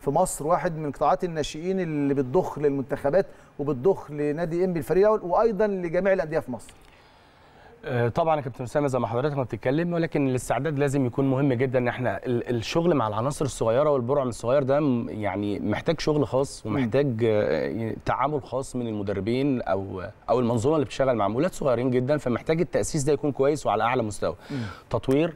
في مصر واحد من قطاعات الناشئين اللي بتضخ للمنتخبات وبتضخ لنادي انبي الفريق الاول وايضا لجميع الانديه في مصر آه، طبعا يا كابتن اسامه زي ما حضرتك ما بتتكلم ولكن الاستعداد لازم يكون مهم جدا ان احنا ال- الشغل مع العناصر الصغيره والبرعم الصغير ده م- يعني محتاج شغل خاص ومحتاج آه، تعامل خاص من المدربين او او المنظومه اللي بتشتغل مع اولاد صغيرين جدا فمحتاج التاسيس ده يكون كويس وعلى اعلى مستوى تطوير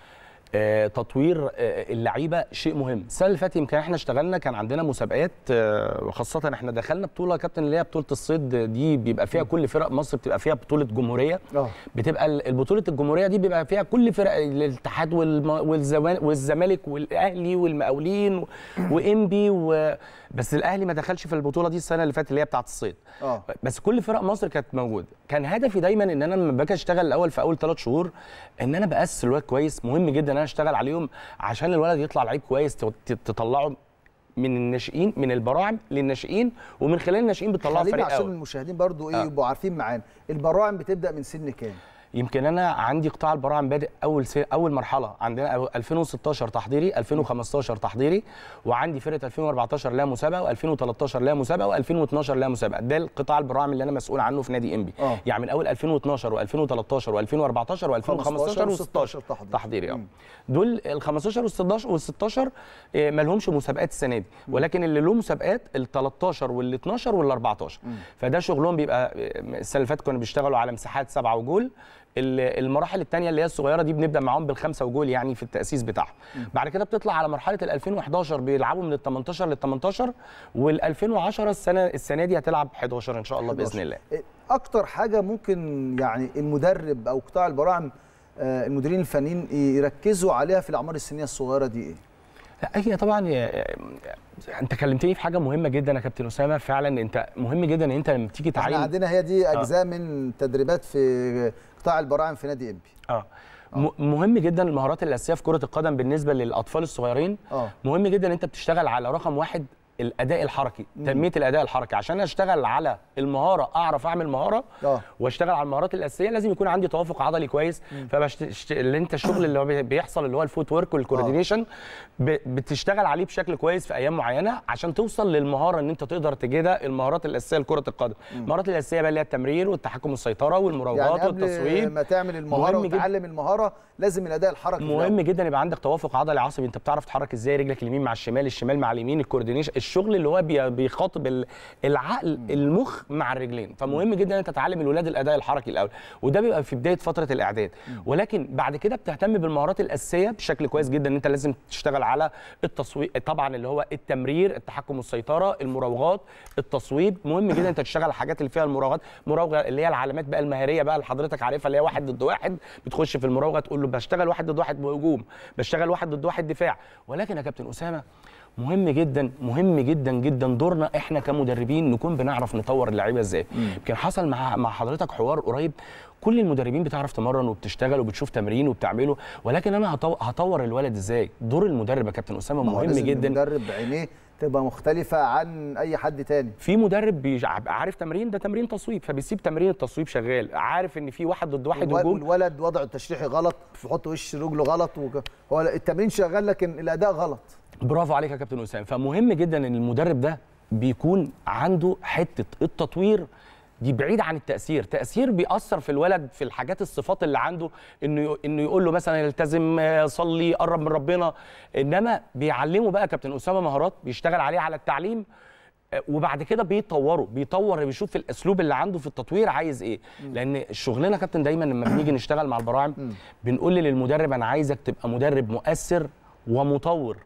آه، تطوير آه، اللعيبه شيء مهم السنه اللي فاتت يمكن احنا اشتغلنا كان عندنا مسابقات آه، وخاصه احنا دخلنا بطوله يا كابتن اللي هي بطوله الصيد دي بيبقى فيها كل فرق مصر بتبقى فيها بطوله جمهوريه اه بتبقى ال- البطوله الجمهوريه دي بيبقى فيها كل فرق الاتحاد والم- والزما- والزمالك والاهلي والمقاولين و- وانبي و... بس الاهلي ما دخلش في البطوله دي السنه اللي فاتت اللي هي بتاعه الصيد اه بس كل فرق مصر كانت موجوده كان هدفي دايما ان انا لما باجي اشتغل الاول في اول ثلاث شهور ان انا باسس الولاد كويس مهم جدا ان انا اشتغل عليهم عشان الولد يطلع لعيب كويس ت- ت- تطلعه من الناشئين من البراعم للناشئين ومن خلال الناشئين بتطلعه خلينا فريق عشان اول المشاهدين برضو ايه آه. يبقوا عارفين معانا البراعم بتبدا من سن كام يمكن انا عندي قطاع البراعم بادئ اول سي... اول مرحله عندنا أو- 2016 تحضيري 2015 تحضيري وعندي فرقه 2014 لها مسابقه و2013 لها مسابقه و2012 لها مسابقه ده القطاع البراعم اللي انا مسؤول عنه في نادي انبي آه. يعني من اول 2012 و2013 و2014 و2015 و16 تحضير. تحضيري اه مم. دول ال 15 وال16 وال16 ما لهمش مسابقات السنه دي ولكن اللي له مسابقات ال 13 وال 12 وال 14 فده شغلهم بيبقى آه، السنه اللي فاتت كانوا بيشتغلوا على مساحات سبعه وجول ال- المراحل الثانيه اللي هي الصغيره دي بنبدا معاهم بالخمسه وجول يعني في التاسيس بتاعهم بعد كده بتطلع على مرحله ال 2011 بيلعبوا من ال 18 لل 18 وال 2010 السنه السنه دي هتلعب 11 ان شاء الله باذن الله إيه اكتر حاجه ممكن يعني المدرب او قطاع البراعم آه، المديرين الفنيين يركزوا عليها في الاعمار السنيه الصغيره دي ايه لا هي طبعا يا- انت كلمتني في حاجه مهمه جدا يا كابتن اسامه فعلا انت مهم جدا ان انت لما تيجي احنا تعين عندنا هي دي اجزاء من تدريبات في قطاع البراعم في نادي انبي اه م- مهم جدا المهارات الاساسيه في كره القدم بالنسبه للاطفال الصغيرين اه مهم جدا ان انت بتشتغل على رقم واحد الاداء الحركي تنميه الاداء الحركي عشان اشتغل على المهاره اعرف اعمل مهاره اه واشتغل على المهارات الاساسيه لازم يكون عندي توافق عضلي كويس فبشت... اللي انت الشغل اللي هو بي- بيحصل اللي هو الفوت ورك والكوردينيشن ب... بتشتغل عليه بشكل كويس في ايام معينه عشان توصل للمهاره ان انت تقدر تجدها المهارات الاساسيه لكره القدم المهارات الاساسيه بقى اللي هي التمرير والتحكم السيطره والمراوغات يعني قبل والتصويب ما تعمل المهاره مهم جدا. وتعلم المهاره لازم الاداء الحركي في مهم الأول. جدا يبقى عندك توافق عضلي عصبي انت بتعرف تحرك ازاي رجلك اليمين مع الشمال الشمال مع اليمين الكوردينيشن الشغل اللي هو بي- بيخاطب ال- العقل المخ مع الرجلين فمهم جدا ان انت تعلم الولاد الاداء الحركي الاول وده بيبقى في بدايه فتره الاعداد ولكن بعد كده بتهتم بالمهارات الاساسيه بشكل كويس جدا ان انت لازم تشتغل على التصويب طبعا اللي هو التمرير التحكم والسيطره المراوغات التصويب مهم جدا انت تشتغل على الحاجات اللي فيها المراوغات مراوغه اللي هي العلامات بقى المهاريه بقى اللي حضرتك عارفها اللي هي واحد ضد واحد بتخش في المراوغه تقول له بشتغل واحد ضد واحد هجوم بشتغل واحد ضد واحد دفاع ولكن يا كابتن اسامه مهم جدا مهم جدا جدا دورنا احنا كمدربين نكون بنعرف نطور اللعيبه ازاي يمكن حصل مع مع حضرتك حوار قريب كل المدربين بتعرف تمرن وبتشتغل وبتشوف تمرين وبتعمله ولكن انا هطو- هطور الولد ازاي دور المدرب يا كابتن اسامه ما هو مهم لازم جدا المدرب بعينيه تبقى مختلفه عن اي حد تاني في مدرب بيج- عارف تمرين ده تمرين تصويب فبيسيب تمرين التصويب شغال عارف ان في واحد ضد واحد والو- هجوم والولد وضعه التشريحي غلط بيحط وش رجله غلط وك... هو التمرين شغال لكن الاداء غلط برافو عليك يا كابتن اسامه فمهم جدا ان المدرب ده بيكون عنده حته التطوير دي بعيد عن التاثير تاثير بيأثر في الولد في الحاجات الصفات اللي عنده انه انه يقول له مثلا التزم آه، صلي قرب من ربنا انما بيعلمه بقى كابتن اسامه مهارات بيشتغل عليه على التعليم آه، وبعد كده بيطوره بيطور بيشوف الاسلوب اللي عنده في التطوير عايز ايه لان شغلنا يا كابتن دايما لما بنيجي نشتغل مع البراعم بنقول للمدرب انا عايزك تبقى مدرب مؤثر ومطور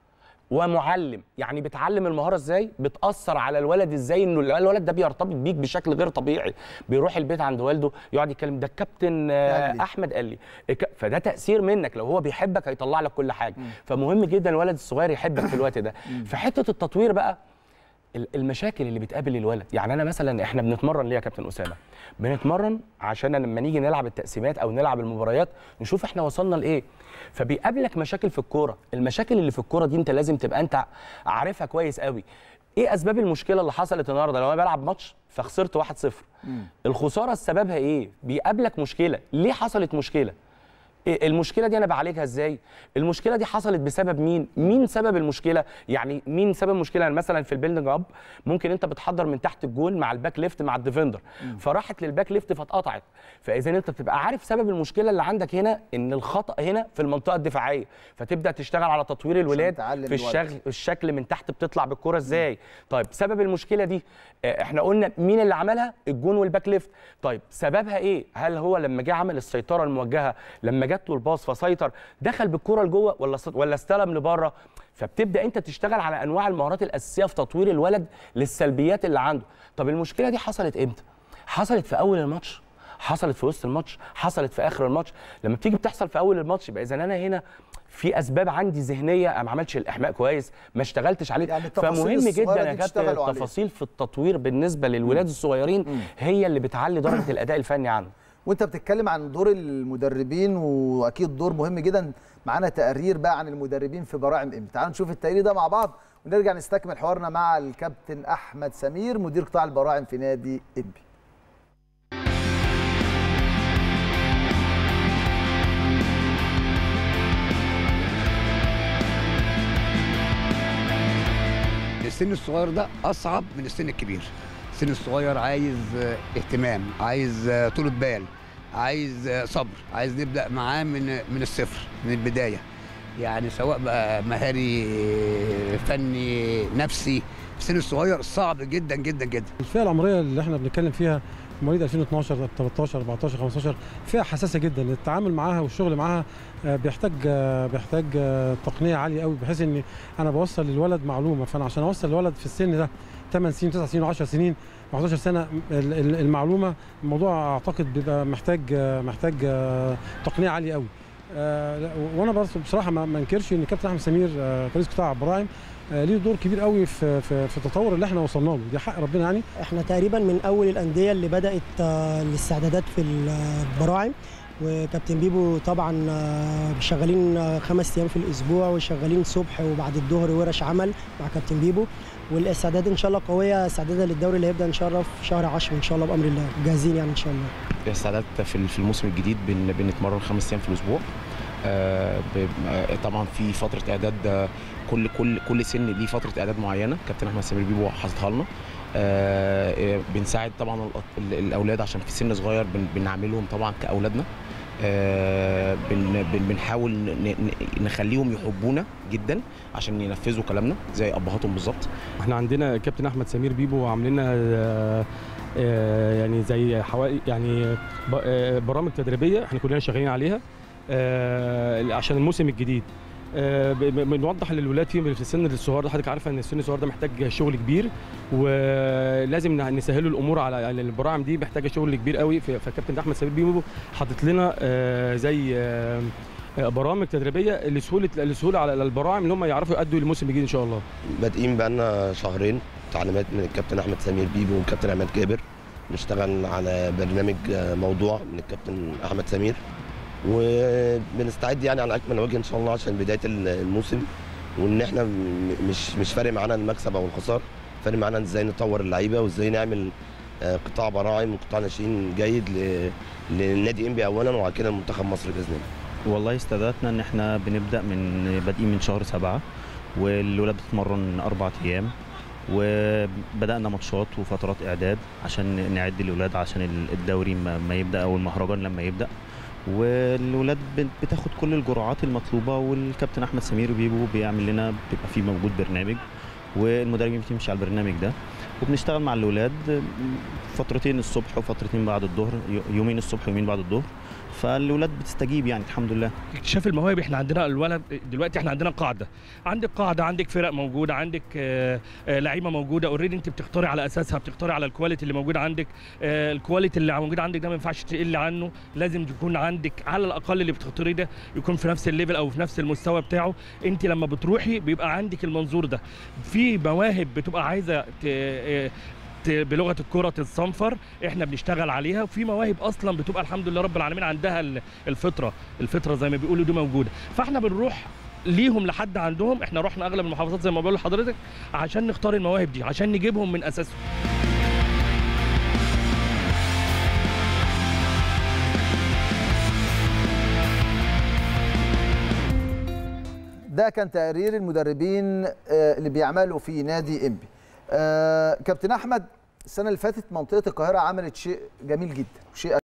ومعلم يعني بتعلم المهاره ازاي بتاثر على الولد ازاي انه الولد ده بيرتبط بيك بشكل غير طبيعي بيروح البيت عند والده يقعد يتكلم ده الكابتن آه، قال لي. احمد قال لي الك- فده تاثير منك لو هو بيحبك هيطلع لك كل حاجه فمهم جدا الولد الصغير يحبك في الوقت ده فحته التطوير بقى ال- المشاكل اللي بتقابل الولد يعني انا مثلا احنا بنتمرن ليه يا كابتن اسامه بنتمرن عشان لما نيجي نلعب التقسيمات او نلعب المباريات نشوف احنا وصلنا لايه فبيقابلك مشاكل في الكوره المشاكل اللي في الكوره دي انت لازم تبقى انت عارفها كويس قوي ايه اسباب المشكله اللي حصلت النهارده لو انا بلعب ماتش فخسرت 1-0 الخساره سببها ايه بيقابلك مشكله ليه حصلت مشكله إيه المشكله دي انا بعالجها ازاي المشكله دي حصلت بسبب مين مين سبب المشكله يعني مين سبب المشكله يعني مثلا في البيلدنج اب ممكن انت بتحضر من تحت الجول مع الباك ليفت مع الديفندر فراحت للباك ليفت فاتقطعت فاذا انت بتبقى عارف سبب المشكله اللي عندك هنا ان الخطا هنا في المنطقه الدفاعيه فتبدا تشتغل على تطوير الولاد تعلم في الولد. الشغل الشكل من تحت بتطلع بالكره ازاي طيب سبب المشكله دي آه، احنا قلنا مين اللي عملها الجون والباك ليفت طيب سببها ايه هل هو لما جه عمل السيطره الموجهه لما جات له الباص فسيطر دخل بالكره لجوه ولا س- ولا استلم لبره فبتبدا انت تشتغل على انواع المهارات الاساسيه في تطوير الولد للسلبيات اللي عنده طب المشكله دي حصلت امتى حصلت في اول الماتش حصلت في وسط الماتش حصلت في اخر الماتش لما بتيجي بتحصل في اول الماتش يبقى اذا انا هنا في اسباب عندي ذهنيه أنا ما عملتش الاحماء كويس ما اشتغلتش عليه يعني التفاصيل فمهم الصغيرة جدا دي يا كابتن تشتغلوا عليها. التفاصيل في التطوير بالنسبه للولاد الصغيرين هي اللي بتعلي درجه الاداء الفني عنه وانت بتتكلم عن دور المدربين واكيد دور مهم جدا معانا تقرير بقى عن المدربين في براعم امتى تعالوا نشوف التقرير ده مع بعض ونرجع نستكمل حوارنا مع الكابتن احمد سمير مدير قطاع البراعم في نادي انبي السن الصغير ده اصعب من السن الكبير السن الصغير عايز آه، اهتمام عايز آه، طولة بال عايز آه، صبر عايز نبدا معاه من من الصفر من البدايه يعني سواء بقى مهاري آه، فني نفسي السن الصغير صعب جدا جدا جدا الفئه العمريه اللي احنا بنتكلم فيها مواليد 2012 13 14 15 فئه حساسه جدا التعامل معاها والشغل معاها آه، بيحتاج آه، بيحتاج آه، تقنيه عاليه قوي بحيث ان انا بوصل للولد معلومه فانا عشان اوصل للولد في السن ده 8 سنين 9 سنين و10 سنين و11 سنه ال- ال- المعلومه الموضوع اعتقد بيبقى محتاج آه، محتاج آه، تقنيه عاليه قوي آه، لا، وانا بس بصراحه ما ما انكرش ان كابتن احمد سمير آه، رئيس قطاع براعم آه، ليه دور كبير قوي في في في التطور اللي احنا وصلنا له دي حق ربنا يعني احنا تقريبا من اول الانديه اللي بدات آه، الاستعدادات في البراعم وكابتن بيبو طبعا آه، شغالين آه، خمس ايام في الاسبوع وشغالين صبح وبعد الظهر ورش عمل مع كابتن بيبو والاستعداد ان شاء الله قويه استعدادا للدوري اللي هيبدا ان شاء الله في شهر 10 ان شاء الله بامر الله جاهزين يعني ان شاء الله استعداد في في الموسم الجديد بن بنتمرن خمس ايام في الاسبوع آه، ب- آه، طبعا في فتره اعداد آه، كل كل كل سن ليه فتره اعداد معينه كابتن احمد سمير بيبو حاططها لنا آه، آه، بنساعد طبعا الأط- ال- الاولاد عشان في سن صغير بن- بنعاملهم طبعا كاولادنا آه، بن بن- بنحاول ن- ن- نخليهم يحبونا جدا عشان ينفذوا كلامنا زي ابهاتهم بالظبط احنا عندنا كابتن احمد سمير بيبو عاملين لنا آه، آه، يعني زي حوالي يعني ب- آه، برامج تدريبيه احنا كلنا شغالين عليها آه، عشان الموسم الجديد آه، ب- ب- بنوضح للولاد في في السن الصغير ده حضرتك عارفه ان السن الصغير ده محتاج شغل كبير ولازم ن- نسهله الامور على يعني البراعم دي محتاجه شغل كبير قوي ف- فكابتن احمد سمير بيبو حاطط لنا آه، زي آه، آه، برامج تدريبيه لسهوله لسهوله على البراعم ان هم يعرفوا يأدوا الموسم الجديد ان شاء الله بادئين بقالنا شهرين تعليمات من الكابتن احمد سمير بيبو والكابتن عماد جابر نشتغل على برنامج آه، موضوع من الكابتن احمد سمير وبنستعد يعني على اكمل وجه ان شاء الله عشان بدايه ال- الموسم وان احنا م- مش مش فارق معانا المكسب او الخساره فارق معانا ازاي نطور اللعيبه وازاي نعمل آه، قطاع براعم وقطاع ناشئين جيد ل- للنادي انبي اولا وبعد كده منتخب مصر باذن الله والله استعداداتنا ان احنا بنبدا من بادئين من شهر سبعة والولاد بتتمرن اربع ايام وبدانا ماتشات وفترات اعداد عشان نعد الولاد عشان الدوري ما ما يبدا او المهرجان لما يبدا والولاد بت- بتاخد كل الجرعات المطلوبه والكابتن احمد سمير بيبو بيعمل لنا بيبقى في موجود برنامج والمدربين بتمشي على البرنامج ده وبنشتغل مع الولاد فترتين الصبح وفترتين بعد الظهر يومين الصبح ويومين بعد الظهر فالولاد بتستجيب يعني الحمد لله اكتشاف المواهب احنا عندنا الولد دلوقتي احنا عندنا قاعده عندك قاعده عندك فرق موجوده عندك آه، آه، لعيبه موجوده اوريدي انت بتختاري على اساسها بتختاري على الكواليتي اللي موجود عندك آه، الكواليتي اللي موجود عندك ده ما ينفعش تقل عنه لازم يكون عندك على الاقل اللي بتختاريه ده يكون في نفس الليفل او في نفس المستوى بتاعه انت لما بتروحي بيبقى عندك المنظور ده في مواهب بتبقى عايزه ت- آه، ت- بلغه الكره تتصنفر احنا بنشتغل عليها وفي مواهب اصلا بتبقى الحمد لله رب العالمين عندها ال- الفطره الفطره زي ما بيقولوا دي موجوده فاحنا بنروح ليهم لحد عندهم احنا رحنا اغلب المحافظات زي ما بقول لحضرتك عشان نختار المواهب دي عشان نجيبهم من اساسهم ده كان تقرير المدربين آه، اللي بيعملوا في نادي انبي آه، كابتن احمد السنه اللي فاتت منطقه القاهره عملت شيء جميل جدا وشيء